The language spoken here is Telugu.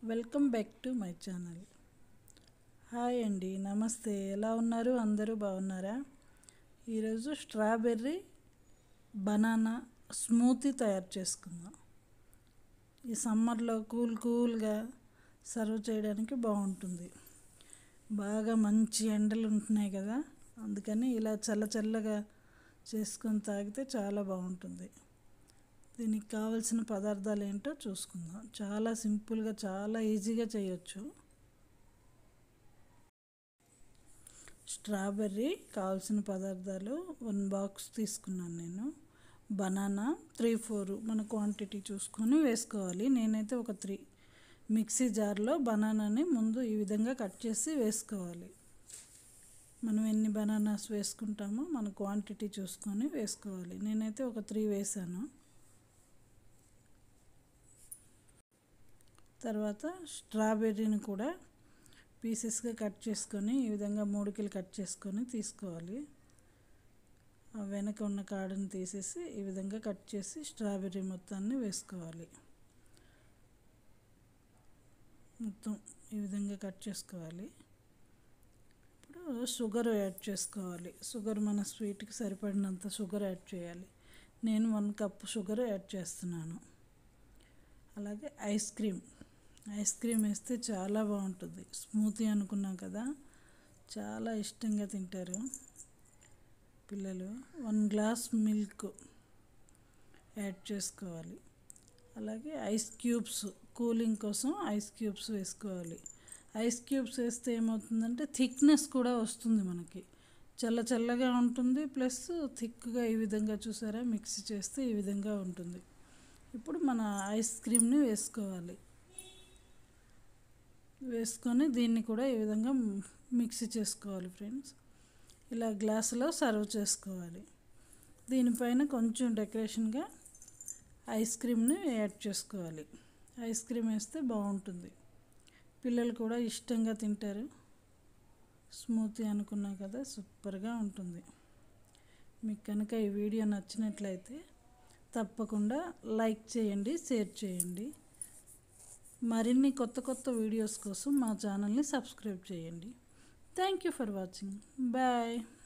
welcome back to my channel hi అండి నమస్తే ఎలా ఉన్నారు అందరూ బాగున్నారా ఈరోజు స్ట్రాబెర్రీ బనానా స్మూతీ తయారు చేసుకుందాం ఈ సమ్మర్లో కూల్ కూల్గా సర్వ్ చేయడానికి బాగుంటుంది బాగా మంచి ఎండలు ఉంటున్నాయి కదా అందుకని ఇలా చల్ల చల్లగా చేసుకొని తాగితే చాలా బాగుంటుంది దీనికి కావలసిన పదార్థాలు ఏంటో చూసుకుందాం చాలా సింపుల్గా చాలా ఈజీగా చేయొచ్చు స్ట్రాబెర్రీ కావాల్సిన పదార్థాలు వన్ బాక్స్ తీసుకున్నాను నేను బనానా త్రీ ఫోర్ మన క్వాంటిటీ చూసుకొని వేసుకోవాలి నేనైతే ఒక త్రీ మిక్సీ జార్లో బనానాని ముందు ఈ విధంగా కట్ చేసి వేసుకోవాలి మనం ఎన్ని బనానాస్ వేసుకుంటామో మన క్వాంటిటీ చూసుకొని వేసుకోవాలి నేనైతే ఒక త్రీ వేసాను తర్వాత స్ట్రాబెర్రీని కూడా పీసెస్గా కట్ చేసుకొని ఈ విధంగా మూడుకిలు కట్ చేసుకొని తీసుకోవాలి ఆ వెనక ఉన్న కాడని తీసేసి ఈ విధంగా కట్ చేసి స్ట్రాబెర్రీ మొత్తాన్ని వేసుకోవాలి మొత్తం ఈ విధంగా కట్ చేసుకోవాలి ఇప్పుడు షుగర్ యాడ్ చేసుకోవాలి షుగర్ మన స్వీట్కి సరిపడినంత షుగర్ యాడ్ చేయాలి నేను వన్ కప్ షుగర్ యాడ్ చేస్తున్నాను అలాగే ఐస్ క్రీమ్ ఐస్ క్రీమ్ వేస్తే చాలా బాగుంటుంది స్మూతీ అనుకున్నాం కదా చాలా ఇష్టంగా తింటారు పిల్లలు వన్ గ్లాస్ మిల్క్ యాడ్ చేసుకోవాలి అలాగే ఐస్ క్యూబ్స్ కూలింగ్ కోసం ఐస్ క్యూబ్స్ వేసుకోవాలి ఐస్ క్యూబ్స్ వేస్తే ఏమవుతుందంటే థిక్నెస్ కూడా వస్తుంది మనకి చల్ల చల్లగా ఉంటుంది ప్లస్ థిక్గా ఈ విధంగా చూసారా మిక్సీ చేస్తే ఈ విధంగా ఉంటుంది ఇప్పుడు మన ఐస్ క్రీమ్ని వేసుకోవాలి వేసుకొని దీన్ని కూడా ఈ విధంగా మిక్సీ చేసుకోవాలి ఫ్రెండ్స్ ఇలా గ్లాసులో సర్వ్ చేసుకోవాలి దీనిపైన కొంచెం డెకరేషన్గా ఐస్ క్రీమ్ని యాడ్ చేసుకోవాలి ఐస్ క్రీమ్ వేస్తే బాగుంటుంది పిల్లలు కూడా ఇష్టంగా తింటారు స్మూతీ అనుకున్నా కదా సూపర్గా ఉంటుంది మీకు కనుక ఈ వీడియో నచ్చినట్లయితే తప్పకుండా లైక్ చేయండి షేర్ చేయండి మరిన్ని కొత్త కొత్త వీడియోస్ కోసం మా ఛానల్ని సబ్స్క్రైబ్ చేయండి thank you for watching bye